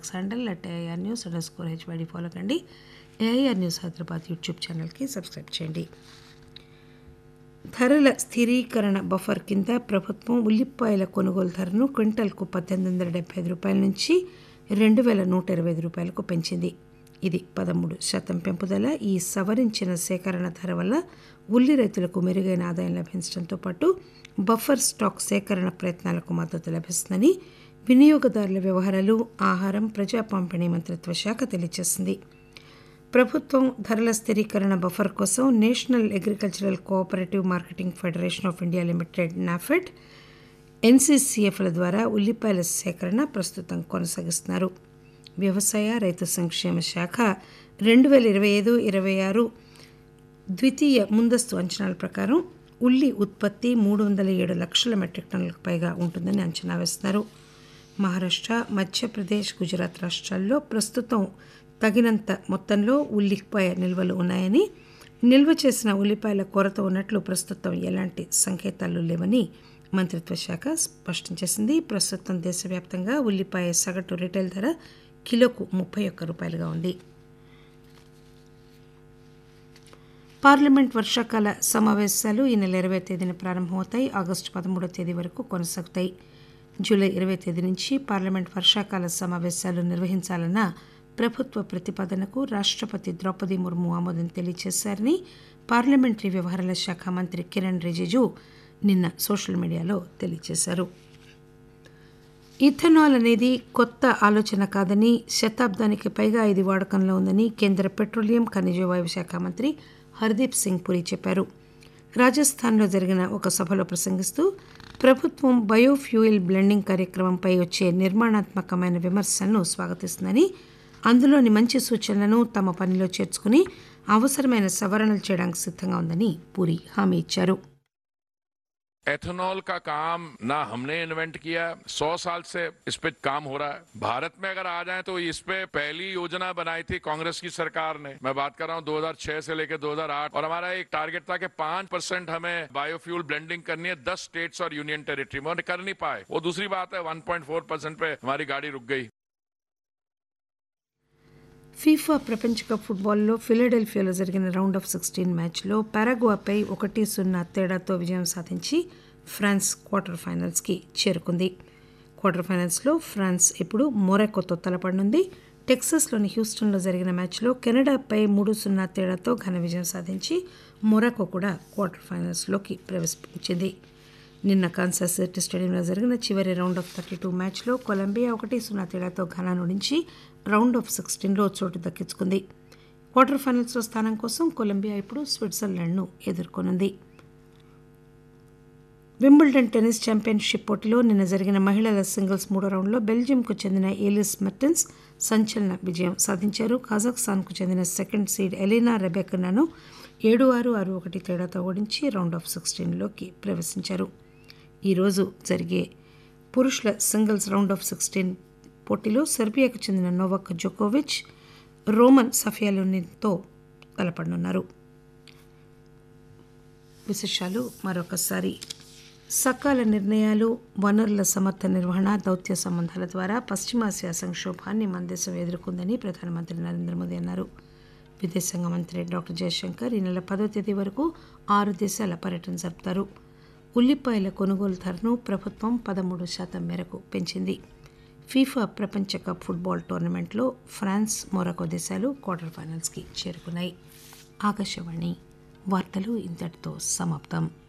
X handle at AIR news underscore HYD follow కండి AIR news Hyderabad YouTube ఛానల్కి subscribe చేయండి ధరల స్థిరీకరణ బఫర్ కింద ప్రభుత్వం ఉల్లిపాయల కొనుగోలు ధరను క్వింటల్కు పద్దెనిమిది వందల డెబ్బై ఐదు రూపాయల నుంచి రెండు వేల నూట ఇరవై ఐదు రూపాయలకు పెంచింది ఇది పదమూడు శాతం పెంపుదల ఈ సవరించిన సేకరణ ధర వల్ల ఉల్లి రైతులకు మెరుగైన ఆదాయం లభించడంతో పాటు బఫర్ స్టాక్ సేకరణ ప్రయత్నాలకు మద్దతు లభిస్తుందని వినియోగదారుల వ్యవహారాలు ఆహారం ప్రజా పంపిణీ మంత్రిత్వ శాఖ తెలియజేసింది ప్రభుత్వం ధరల స్థిరీకరణ బఫర్ కోసం national agricultural cooperative marketing federation of India limited NAFED ఎన్సీసీఎఫ్ల ద్వారా ఉల్లిపాయల సేకరణ ప్రస్తుతం కొనసాగిస్తున్నారు వ్యవసాయ రైతు సంక్షేమ శాఖ రెండు వేల ఇరవై ఐదు ఇరవై ఆరు ద్వితీయ ముందస్తు అంచనాల ప్రకారం ఉల్లి ఉత్పత్తి మూడు వందల ఏడు లక్షల మెట్రిక్ టన్నులకు పైగా ఉంటుందని అంచనా వేస్తున్నారు మహారాష్ట్ర మధ్యప్రదేశ్ గుజరాత్ రాష్ట్రాల్లో ప్రస్తుతం తగినంత మొత్తంలో ఉల్లిపాయ నిల్వలు ఉన్నాయని నిల్వ చేసిన ఉల్లిపాయల కొరత ఉన్నట్లు ప్రస్తుతం ఎలాంటి సంకేతాలు లేవని మంత్రిత్వ శాఖ స్పష్టం చేసింది ప్రస్తుతం దేశవ్యాప్తంగా ఉల్లిపాయ సగటు రిటైల్ ధర కిలోకు ముప్పై ఒక్క రూపాయలుగా ఉంది పార్లమెంట్ వర్షాకాల సమావేశాలు ఈ నెల ఇరవై తేదీన ప్రారంభమవుతాయి ఆగస్టు పదమూడవ తేదీ వరకు కొనసాగుతాయి జూలై ఇరవై తేదీ నుంచి పార్లమెంట్ వర్షాకాల సమావేశాలు నిర్వహించాలన్న ప్రభుత్వ ప్రతిపాదనకు రాష్ట్రపతి ద్రౌపది ముర్ము ఆమోదం తెలియజేశారని పార్లమెంటరీ వ్యవహారాల శాఖ మంత్రి కిరణ్ రిజిజు నిన్న సోషల్ మీడియాలో తెలియజేశారు ఇథనాల్ అనేది కొత్త ఆలోచన కాదని శతాబ్దానికి పైగా ఇది వాడకంలో ఉందని కేంద్ర పెట్రోలియం ఖనిజ వాయువు శాఖ మంత్రి హర్దీప్ సింగ్ పురి చెప్పారు రాజస్థాన్లో జరిగిన ఒక సభలో ప్రసంగిస్తూ ప్రభుత్వం బయోఫ్యూయల్ బ్లెండింగ్ కార్యక్రమంపై వచ్చే నిర్మాణాత్మకమైన విమర్శలను స్వాగతిస్తుందని అందులోని మంచి సూచనలను తమ పనిలో చేర్చుకుని అవసరమైన సవరణలు చేయడానికి సిద్ధంగా ఉందని పూరి హామీ ఇచ్చారు एथेनॉल का काम ना हमने इन्वेंट किया सौ साल से इस पे काम हो रहा है भारत में अगर आ जाए तो इस पे पहली योजना बनाई थी कांग्रेस की सरकार ने मैं बात कर रहा हूँ 2006 से लेकर 2008 और हमारा एक टारगेट था कि पांच परसेंट हमें बायोफ्यूल ब्लेंडिंग करनी है दस स्टेट्स और यूनियन टेरिटरी में और कर नहीं पाए वो दूसरी बात है 1.4 परसेंट पे हमारी गाड़ी रुक गई ఫీఫా ప్రపంచ కప్ ఫుట్బాల్లో ఫిలడెల్ఫియాలో జరిగిన రౌండ్ ఆఫ్ సిక్స్టీన్ మ్యాచ్లో పారాగ్వాపై ఒకటి సున్నా తేడాతో విజయం సాధించి ఫ్రాన్స్ క్వార్టర్ ఫైనల్స్కి చేరుకుంది క్వార్టర్ ఫైనల్స్లో ఫ్రాన్స్ ఇప్పుడు మొరాకోతో తలపడనుంది టెక్సస్లోని హ్యూస్టన్లో జరిగిన మ్యాచ్లో కెనడాపై మూడు సున్నా తేడాతో ఘన విజయం సాధించి మొరాకో కూడా క్వార్టర్ ఫైనల్స్లోకి ప్రవేశించింది నిన్న కాన్సాస్ సిటీ స్టేడియంలో జరిగిన చివరి రౌండ్ ఆఫ్ థర్టీ టూ మ్యాచ్లో కొలంబియా ఒకటి సున్నా తేడాతో ఘనాను నుంచి రౌండ్ ఆఫ్ సిక్స్టీన్లో చోటు దక్కించుకుంది క్వార్టర్ ఫైనల్స్లో స్థానం కోసం కొలంబియా ఇప్పుడు స్విట్జర్లాండ్ను ఎదుర్కొనుంది వింబుల్డన్ టెన్నిస్ ఛాంపియన్షిప్ పోటీలో నిన్న జరిగిన మహిళల సింగిల్స్ మూడో రౌండ్లో బెల్జియంకు చెందిన ఏలిస్ మెర్టెన్స్ సంచలన విజయం సాధించారు కజాఖ్స్తాన్కు చెందిన సెకండ్ సీడ్ ఎలీనా రెబెకనాను ఏడు ఆరు ఆరు ఒకటి తేడాతో ఓడించి రౌండ్ ఆఫ్ సిక్స్టీన్లోకి ప్రవేశించారు ఈరోజు జరిగే పురుషుల సింగిల్స్ రౌండ్ ఆఫ్ సిక్స్టీన్ పోటీలో సెర్బియాకు చెందిన నోవాక్ జోకోవిచ్ రోమన్ సఫియాలోనితో తలపడనున్నారు విశేషాలు మరొకసారి సకాల నిర్ణయాలు వనరుల సమర్థ నిర్వహణ దౌత్య సంబంధాల ద్వారా పశ్చిమాసియా సంక్షోభాన్ని మన దేశం ఎదుర్కొందని ప్రధానమంత్రి నరేంద్ర మోదీ అన్నారు విదేశాంగ మంత్రి డాక్టర్ జయశంకర్ ఈ నెల పదో తేదీ వరకు ఆరు దేశాల పర్యటన జరుపుతారు ఉల్లిపాయల కొనుగోలు ధరను ప్రభుత్వం పదమూడు శాతం మేరకు పెంచింది ఫీఫా ప్రపంచ కప్ ఫుట్బాల్ టోర్నమెంట్లో ఫ్రాన్స్ మొరాకో దేశాలు క్వార్టర్ ఫైనల్స్కి చేరుకున్నాయి ఆకాశవాణి వార్తలు ఇంతటితో సమాప్తం